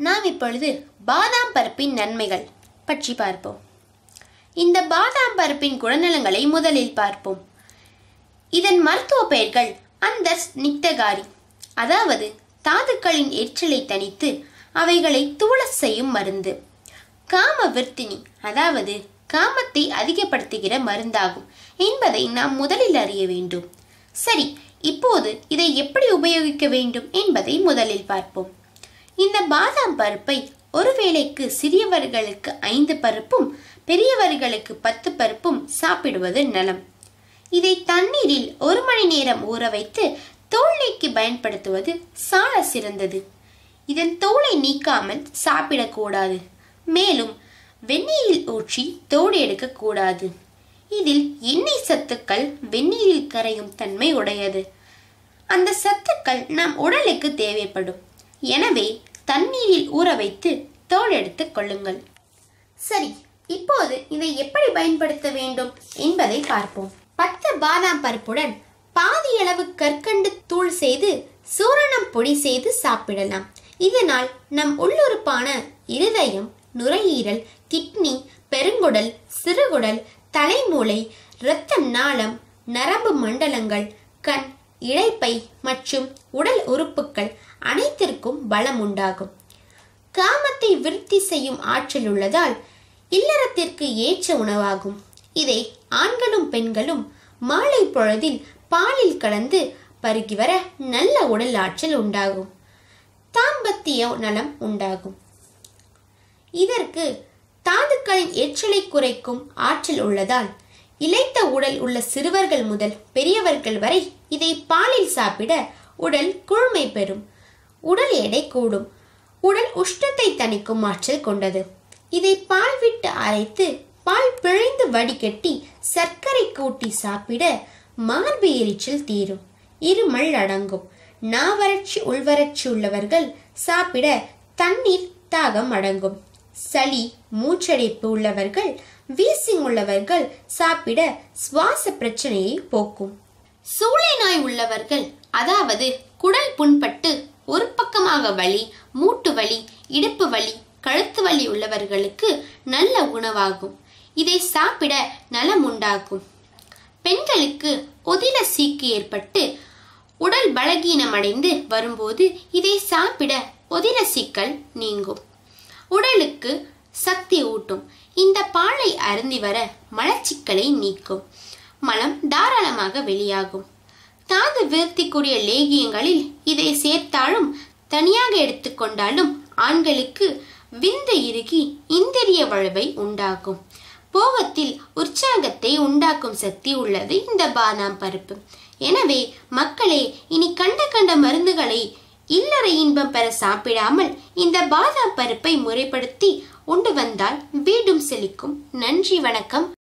நாம் இப்பொழுது பாதாம் பருப்பின் நன்மைகள் பற்றி பார்ப்போம் இந்த பாதாம் பருப்பின் குணநலங்களை முதலில் பார்ப்போம் இதன் மருத்துவ பெயர்கள் அந்தர்ஸ் நிக்தகாரி அதாவது தாதுக்களின் எரிச்சலை தணித்து அவைகளை தூளச் செய்யும் மருந்து காம விர்த்தினி அதாவது காமத்தை அதிகப்படுத்துகிற மருந்தாகும் என்பதை நாம் முதலில் அறிய வேண்டும் சரி இப்போது இதை எப்படி உபயோகிக்க வேண்டும் என்பதை முதலில் பார்ப்போம் இந்த பாதாம் பருப்பை ஒரு வேளைக்கு சிறியவர்களுக்கு ஐந்து பருப்பும் பெரியவர்களுக்கு பத்து பருப்பும் சாப்பிடுவது நலம் இதை தண்ணீரில் ஒரு மணி நேரம் ஊற வைத்து தோல் நீக்கி பயன்படுத்துவது சால சிறந்தது இதன் தோலை நீக்காமல் சாப்பிடக்கூடாது மேலும் வெந்நீரில் ஊற்றி தோடு எடுக்கக்கூடாது இதில் எண்ணெய் சத்துக்கள் வெந்நீரில் கரையும் தன்மை உடையது அந்த சத்துக்கள் நம் உடலுக்கு தேவைப்படும் எனவே தண்ணீரில் ஊற வைத்து தோல் எடுத்துக் கொள்ளுங்கள் சரி இப்போது இதை எப்படி பயன்படுத்த வேண்டும் என்பதை பார்ப்போம் பத்து பாதாம் பருப்புடன் பாதி அளவு கற்கண்டு தூள் செய்து சூரணம் பொடி செய்து சாப்பிடலாம் இதனால் நம் உள்ளுறுப்பான இருதயம் நுரையீரல் கிட்னி பெருங்குடல் சிறுகுடல் தலைமூளை இரத்த நாளம் நரம்பு மண்டலங்கள் கண் இழைப்பை மற்றும் உடல் உறுப்புகள் அனைத்திற்கும் பலம் உண்டாகும் காமத்தை விருத்தி செய்யும் ஆற்றல் உள்ளதால் இல்லறத்திற்கு ஏற்ற உணவாகும் இதை ஆண்களும் பெண்களும் மாலை பொழுதில் பாலில் கலந்து பருகி வர நல்ல உடல் ஆற்றல் உண்டாகும் தாம்பத்திய நலம் உண்டாகும் இதற்கு தாதுக்களின் எச்சலை குறைக்கும் ஆற்றல் உள்ளதால் இளைத்த உடல் உள்ள சிறுவர்கள் முதல் பெரியவர்கள் வரை இதை பாலில் சாப்பிட உடல் குழுமை பெறும் உடல் எடை கூடும் உடல் உஷ்ணத்தை தணிக்கும் ஆற்றல் கொண்டது இதை பால் விட்டு அரைத்து பால் பிழைந்து வடிகட்டி சர்க்கரை கூட்டி சாப்பிட மார்பு எரிச்சல் தீரும் இருமல் அடங்கும் நாவறட்சி உள்வறட்சி உள்ளவர்கள் சாப்பிட தண்ணீர் தாகம் அடங்கும் சளி மூச்சடைப்பு உள்ளவர்கள் வீசிங் உள்ளவர்கள் சாப்பிட சுவாச பிரச்சனையை போக்கும் சூளை நோய் உள்ளவர்கள் அதாவது குடல் புண்பட்டு ஒரு பக்கமாக வலி மூட்டு வலி இடுப்பு வலி கழுத்து வலி உள்ளவர்களுக்கு நல்ல உணவாகும் இதை சாப்பிட நலம் உண்டாகும் பெண்களுக்கு ஒதில சீக்கு ஏற்பட்டு உடல் பலகீனமடைந்து வரும்போது இதை சாப்பிட ஒதிர சிக்கல் நீங்கும் உடலுக்கு சக்தி ஊட்டும் இந்த பாலை அருந்தி வர மலச்சிக்கலை நீக்கும் மலம் தாராளமாக வெளியாகும் தாது விருத்திக்குரிய லேகியங்களில் இதை சேர்த்தாலும் தனியாக எடுத்துக்கொண்டாலும் ஆண்களுக்கு விந்து இறுகி இந்திரிய வலுவை உண்டாகும் போகத்தில் உற்சாகத்தை உண்டாக்கும் சக்தி உள்ளது இந்த பாதாம் பருப்பு எனவே மக்களே இனி கண்ட கண்ட மருந்துகளை இல்லற இன்பம் பெற சாப்பிடாமல் இந்த பாதாம் பருப்பை முறைப்படுத்தி உண்டு வந்தால் வீடும் செழிக்கும் நன்றி வணக்கம்